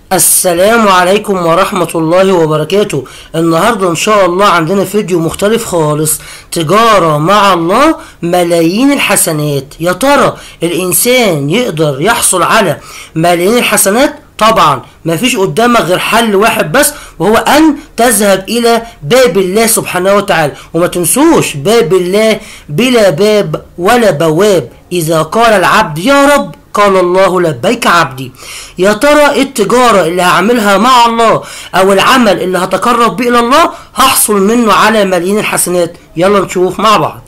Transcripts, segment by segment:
السلام عليكم ورحمة الله وبركاته النهاردة ان شاء الله عندنا فيديو مختلف خالص تجارة مع الله ملايين الحسنات يا ترى الانسان يقدر يحصل على ملايين الحسنات طبعا مفيش قدامك غير حل واحد بس وهو ان تذهب الى باب الله سبحانه وتعالى وما تنسوش باب الله بلا باب ولا بواب اذا قال العبد يا رب قال الله لبيك عبدي يا ترى إيه التجارة اللي هعملها مع الله او العمل اللي هتقرب بيه الى الله هحصل منه على ملايين الحسنات يلا نشوف مع بعض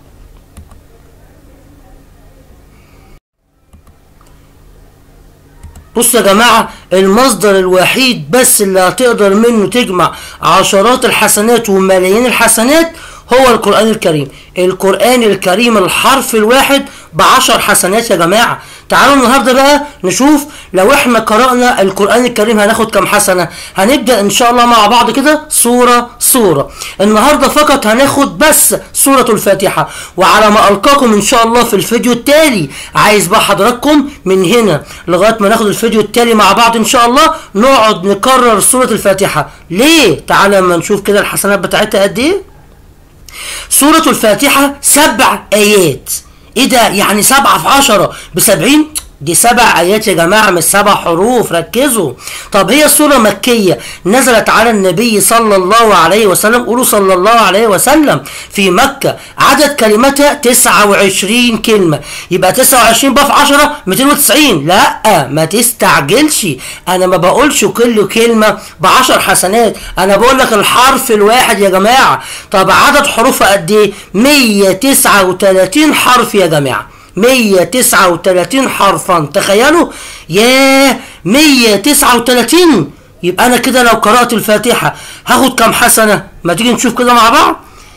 بصوا يا جماعة المصدر الوحيد بس اللي هتقدر منه تجمع عشرات الحسنات وملايين الحسنات هو القرآن الكريم القرآن الكريم الحرف الواحد بعشر حسنات يا جماعة تعالوا النهاردة بقى نشوف لو احنا قرأنا القرآن الكريم هناخد كام حسنة هنبدأ ان شاء الله مع بعض كده صورة صورة النهاردة فقط هناخد بس سورة الفاتحة وعلى ما ألقاكم ان شاء الله في الفيديو التالي عايز بقى حضراتكم من هنا لغاية ما ناخد الفيديو التالي مع بعض ان شاء الله نقعد نكرر سورة الفاتحة ليه تعالى ما نشوف كده الحسنات بتاعتها قد ايه سورة الفاتحة سبع آيات ايه ده يعني سبعة في عشرة بسبعين دي سبع آيات يا جماعة مش سبع حروف ركزوا طب هي سورة مكية نزلت على النبي صلى الله عليه وسلم قولوا صلى الله عليه وسلم في مكة عدد كلماتها 29 كلمة يبقى 29 بقى في 10 290 لا ما تستعجلش انا ما بقولش كل كلمة ب 10 حسنات انا بقول لك الحرف الواحد يا جماعة طب عدد حروفها قد ايه 139 حرف يا جماعة 139 حرفا تخيلوا ياه 139 يبقى انا كده لو قرأت الفاتحة هاخد كام حسنة ما تيجي نشوف كده مع بعض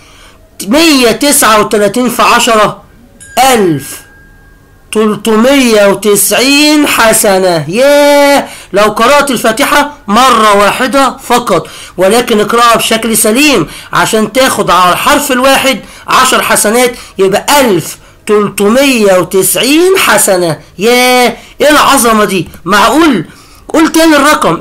139 في 10 ألف 390 حسنة ياه لو قرأت الفاتحة مرة واحدة فقط ولكن اقرأها بشكل سليم عشان تاخد على الحرف الواحد 10 حسنات يبقى ألف 390 حسنة ياه ايه العظمة دي معقول قول تاني الرقم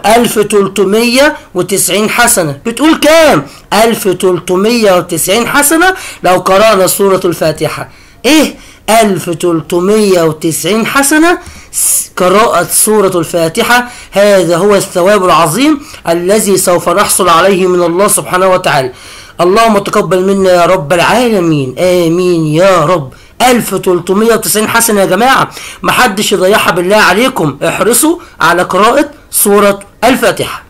1390 حسنة بتقول كام 1390 حسنة لو قرأنا سورة الفاتحة ايه 1390 حسنة قراءة سورة الفاتحة هذا هو الثواب العظيم الذي سوف نحصل عليه من الله سبحانه وتعالى اللهم تقبل منا يا رب العالمين آمين يا رب 1390 حسنة يا جماعة محدش يضيعها بالله عليكم احرصوا على قراءة سورة الفاتحة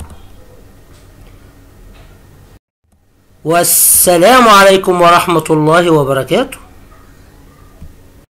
والسلام عليكم ورحمة الله وبركاته